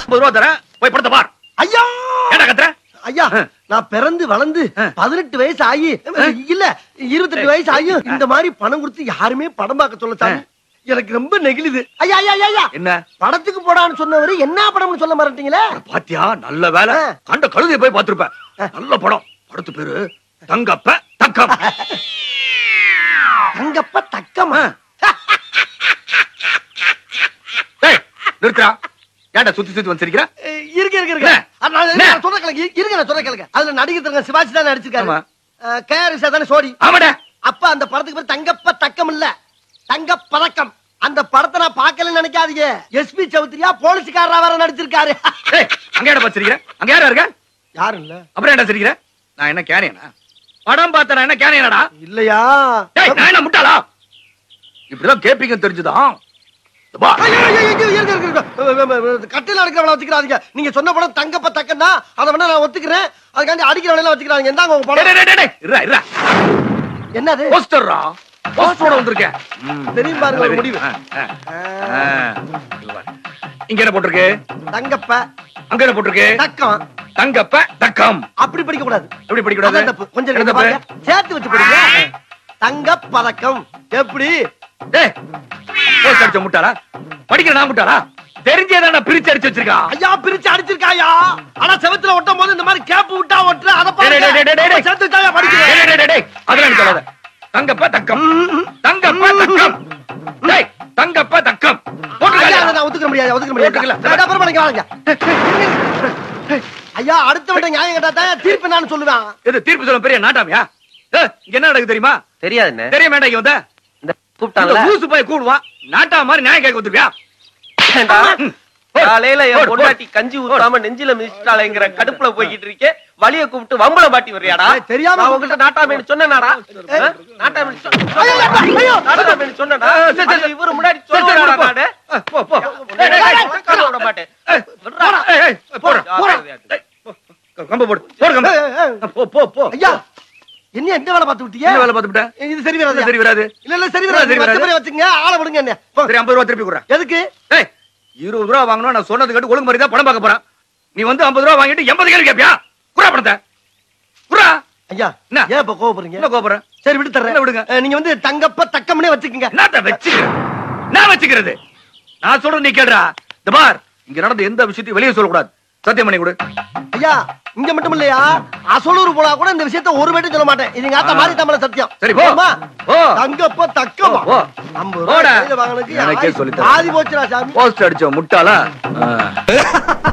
ஐம்பது ரூபா தரேன் போய் படத்தை பார் ஐயா ஏடா கத்துற ஐயா ஆ. நான் பிறந்து வளர்ந்து ஆ. பதினெட்டு வயசு ஆகி இல்ல இருபத்தெட்டு வயசு ஆகி இந்த மாதிரி பணம் கொடுத்து யாருமே படம் பார்க்க சொல்ல சாமி எனக்கு ரொம்ப நெகிழுது ஐயா ஐயா ஐயா, ஐயா என்ன படத்துக்கு போடான்னு சொன்னவரு என்ன படம்னு சொல்ல மாட்டீங்களே பாத்தியா நல்ல வேலை ஆ. கண்ட கழுதைய போய் பார்த்திருப்ப நல்ல படம் படத்து பேரு தங்கப்ப தக்கம் தங்கப்ப தக்கமா டேய், நிறுத்துடா ஏன்டா சுத்தி சுத்தி வந்து சிரிக்கிற அஹ், இருங்க இருங்க இருங்க என்ன? அஹ், நான் என்ன? நான் சொல்ற கேளுங்க இருங்க நான் சொல்ற கேளுங்க அதுல நடிகர் தங்க சிவாஜி தான் நடிச்சிருக்காரு ஆமா. அஹ், கேஆர்எஸ் தானே சோடி ஆமாடா அப்ப அந்த படத்துக்கு பேர் தங்கப்ப தக்கம் இல்ல தங்க பதக்கம் அந்த படத்தை நான் பார்க்கலன்னு நினைக்காதீங்க எஸ்பி சௌத்ரியா போலீஸ்காரரா வேற நடிச்சிருக்காரு டேய் அங்க ஏடா சிரிக்கிற அங்க யாரா இருக்க யாரும் இல்ல அப்புறம் என்ன சிரிக்கிற நான் என்ன கேனியனா படம் பார்த்தா நான் என்ன கேனியனடா இல்லையா டேய் நான் என்ன முட்டாளா இப்படிதான் கேப்பீங்க தெரிஞ்சுதான் இந்த பா. ஐயோ, ஐயோ, ஐயோ, இருங்க, இருங்க, இருங்க. அஹ், அஹ், அஹ், கட்டையில அடிக்கிறவள வச்சுக்கிறாதீங்க நீங்க சொன்ன படம் தங்கப்ப தக்கன்னா அதை வேணா நான் ஒத்துக்கிறேன் அதுக்காண்டி அடிக்கிறவள வச்சுக்கிறாங்க இந்தாங்க உங்க டேய், படம் டேய், டேய், டேய், இருடா, இருடா. என்னது போஸ்டர்ரா போஸ்டரோட வந்திருக்கேன் ம். தெரியும் பாருங்க ஒரு முடிவு ஆ, ஆ, ஆ. இங்க பாரு. இங்க என்ன போட்டிருக்கு தங்கப்ப அங்க என்ன போட்டிருக்கு தக்கம் தங்கப்ப தக்கம் அப்படி படிக்க கூடாது எப்படி படிக்க கூடாது அதான் தப்பு கொஞ்சம் என்ன இங்க தப்பு? பாருங்க சேர்த்து வச்சு படிங்க தங்க பதக்கம் எப்படி டேய் போஸ்ட் அடிச்ச முட்டாளா படிக்கிற நான் முட்டாளா தெரிஞ்சேதான் பிரிச்சு அடிச்சு வச்சிருக்கான் ஐயா பிரிச்சு அடிச்சிருக்காயா ஆனா செவத்துல ஒட்டும் போது இந்த மாதிரி கேப் விட்டா ஒட்டுற அத டேய், டேய், டேய், டேய், டேய். சேர்த்து வச்சாயா டேய், படிக்கிறேன் டேய், டேய், டேய், டேய். அதெல்லாம் எனக்கு சொல்லாத. தங்கப்ப தக்கம் தங்கப்ப தக்கம் டேய் தங்கப்ப தக்கம் ஐயா போட்டுருக்காயா? அதை நான் ஒத்துக்க முடியாது ஒத்துக்க முடியாது ஒத்துக்கல. நான் அப்புறமா நீங்க வாங்க ஐயா அடுத்த விட்ட நியாயம் கேட்டா தான் தீர்ப்பு நான் சொல்லுவேன் இது தீர்ப்பு சொல்ல பெரிய நாட்டாமியா ஏய், இங்க என்ன நடக்குது தெரியுமா தெரியாதுண்ணே தெரிய வேண்டாம் இங்க வந்த இந்த கூப்பிட்டாங்கல்ல இந்த ஊசு போய் கூடுவான் நாட்டா மாதிரி நியாயம் கேட்க வந்துருவியா ஏண்டா? ம். போடு. காலையில என் போடு, பொண்டாட்டி கஞ்சி ஊத்தாம நெஞ்சில மிதிச்சிட்டாளேங்கிற கடுப்புல போய்கிட்டு இருக்கே வலிய கூப்பிட்டு வம்பள பாட்டி வர்றியாடா ஏய், தெரியாம நான் உங்ககிட்ட நாட்டாமேனு சொன்னேனாடா ஆ? நாட்டாமேனு சொ- ஐயோ, ஐயோ, ஐயோ. நாட்டாமேனு சொன்னேனா ஆ, சரி, சரி, அது இவரு முன்னாடி சரி, சரி, சொல்லுவாடா போ. நானு ஆ, போ, போ. டேய், டேய், டேய், உட்கார விட மாட்டேன் ஏய், போடா. ஏய், ஏய், போடா, போடா. ஏய், போ. கம்பை போடு போடு கம்பை. ஏய், ஏய், ஏய். போ போ போ ஐயா என்ன எந்த வேலை பார்த்து விட்டீங்க என்ன வேலை பார்த்துட்ட இது சரி வராது சரி வராது இல்ல இல்ல சரி இல்ல, வராது சரி மத்த வராது. பேரை வச்சுங்க ஆளை விடுங்க என்ன போ. சரி ஐம்பது ரூபா திருப்பி கொடுறேன் எதுக்கு ஏய் இருபது ரூபா வாங்கணும் நான் சொன்னது கேட்டு ஒழுங்கு மாதிரி தான் படம் பார்க்க போறேன் நீ வந்து ஐம்பது ரூபா வாங்கிட்டு எண்பது கேள்வி கேப்பியா குறா பணத்தை குறா ஐயா என்ன? ஏன் இப்ப கோவப்படுறீங்க என்ன கோபுறேன் சரி விட்டு தர்றேன் என்ன விடுங்க? அஹ், நீங்க வந்து தங்கப்ப தக்கம்னே வச்சுக்கோங்க என்னத்த வச்சுக்கிறேன் நான் வச்சுக்கிறது நான் சொல்றது நீ கேடுறா இந்த பார் இங்க நடந்த எந்த விஷயத்தையும் வெளியே சொல்லக்கூடாது சத்தியம் பண்ணி கொடு ஐயா இங்க மட்டும் இல்லையா அசலூர் போனா கூட இந்த விஷயத்த ஒரு மட்டும் சொல்ல மாட்டேன் இது எங்க ஆத்தா ஆ. மாதிரி தமிழ சத்தியம் சரி, போ. போதுமா? போ. தங்கப்ப தக்கமா போ. ஐம்பது போடா. ரூபாய் கையில வாங்கினதுக்கு எனக்கே ஆயி- சொல்லித் தரேன். ஆதி போச்சுடா சாமி போஸ்ட் அடிச்ச முட்டாளா